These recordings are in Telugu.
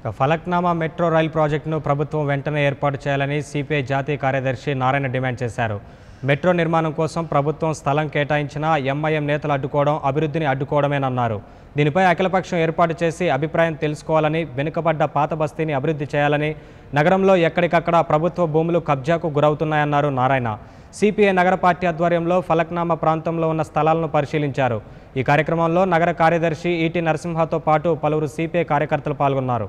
ఇక ఫలక్నామా మెట్రో రైల్ ప్రాజెక్టును ప్రభుత్వం వెంటనే ఏర్పాటు చేయాలని సిపిఐ జాతీయ కార్యదర్శి నారాయణ డిమాండ్ చేశారు మెట్రో నిర్మాణం కోసం ప్రభుత్వం స్థలం కేటాయించినా ఎంఐఎం నేతలు అడ్డుకోవడం అభివృద్ధిని అడ్డుకోవడమేనన్నారు దీనిపై అఖిలపక్షం ఏర్పాటు చేసి అభిప్రాయం తెలుసుకోవాలని వెనుకబడ్డ పాత బస్తీని అభివృద్ధి చేయాలని నగరంలో ఎక్కడికక్కడ ప్రభుత్వ భూములు కబ్జాకు గురవుతున్నాయన్నారు నారాయణ సిపిఐ నగర పార్టీ ఆధ్వర్యంలో ఫలక్నామా ప్రాంతంలో ఉన్న స్థలాలను పరిశీలించారు ఈ కార్యక్రమంలో నగర కార్యదర్శి ఈటీ నరసింహతో పాటు పలువురు సిపిఐ కార్యకర్తలు పాల్గొన్నారు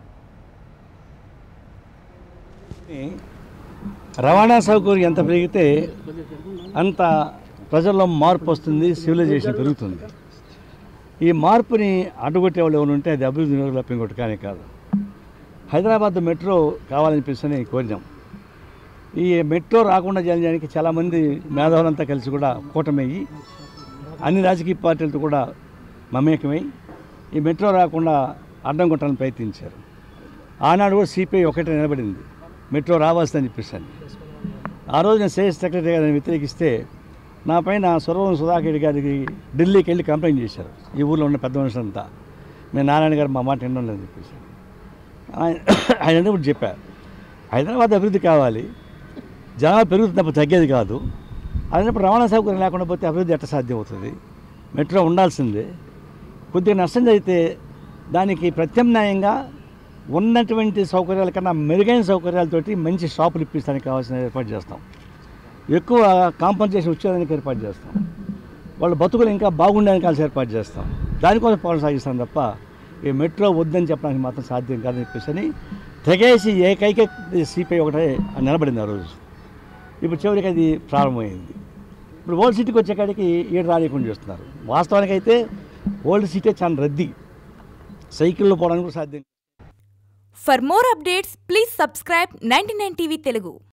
రవాణా సౌకర్యం ఎంత పెరిగితే అంత ప్రజల్లో మార్పు వస్తుంది సివిలైజేషన్ పెరుగుతుంది ఈ మార్పుని అడ్డుకొట్టే వాళ్ళు ఎవరు ఉంటే అది అభివృద్ధి నిరోధులు ఇంకోటి కానీ కాదు హైదరాబాద్ మెట్రో కావాలనిపిస్తని కోరినాం ఈ మెట్రో రాకుండా చేయడానికి చాలామంది మేధావులంతా కలిసి కూడా కూటమయ్యి అన్ని రాజకీయ పార్టీలతో కూడా మమేకమై ఈ మెట్రో రాకుండా అడ్డం కొట్టాలని ప్రయత్నించారు ఆనాడు కూడా సిపిఐ ఒకటే నిలబడింది మెట్రో రావాల్సిందని చెప్పేసి ఆ రోజు నేను సేల్స్ సెక్రటరీ గారిని వ్యతిరేకిస్తే నా పైన సురవరం సుధాకర్ రెడ్డి గారికి ఢిల్లీకి వెళ్ళి కంప్లైంట్ చేశారు ఈ ఊర్లో ఉన్న పెద్ద మనుషులంతా మేము నారాయణ గారు మా మాట వినడం లేదని చెప్పేసి ఆయన ఆయన అన్నప్పుడు చెప్పారు హైదరాబాద్ అభివృద్ధి కావాలి జనాభా పెరుగుతుంది తప్ప తగ్గేది కాదు అన్నప్పుడు రవాణా సౌకర్యం లేకుండా పోతే అభివృద్ధి ఎట్ట సాధ్యం అవుతుంది మెట్రో ఉండాల్సిందే కొద్దిగా నష్టం జరిగితే దానికి ప్రత్యామ్నాయంగా ఉన్నటువంటి సౌకర్యాల కన్నా మెరుగైన సౌకర్యాలతోటి మంచి షాపులు ఇప్పించడానికి కావాల్సిన ఏర్పాటు చేస్తాం ఎక్కువ కాంపన్సేషన్ వచ్చేదానికి ఏర్పాటు చేస్తాం వాళ్ళ బతుకులు ఇంకా బాగుండడానికి కలిసి ఏర్పాటు చేస్తాం దానికోసం పోరాటం సాగిస్తాం తప్ప ఈ మెట్రో వద్దని చెప్పడానికి మాత్రం సాధ్యం కాదని చెప్పేసి అని తెగేసి ఏకైక సిపిఐ ఒకటే నిలబడింది ఆ రోజు ఇప్పుడు చివరికి అది ప్రారంభమైంది ఇప్పుడు ఓల్డ్ సిటీకి వచ్చేకాడికి ఏడు రానియకుండా చేస్తున్నారు వాస్తవానికి అయితే ఓల్డ్ సిటీ చాలా రద్దీ సైకిల్లో పోవడానికి కూడా సాధ్యం For more updates, please subscribe 99 TV Telugu.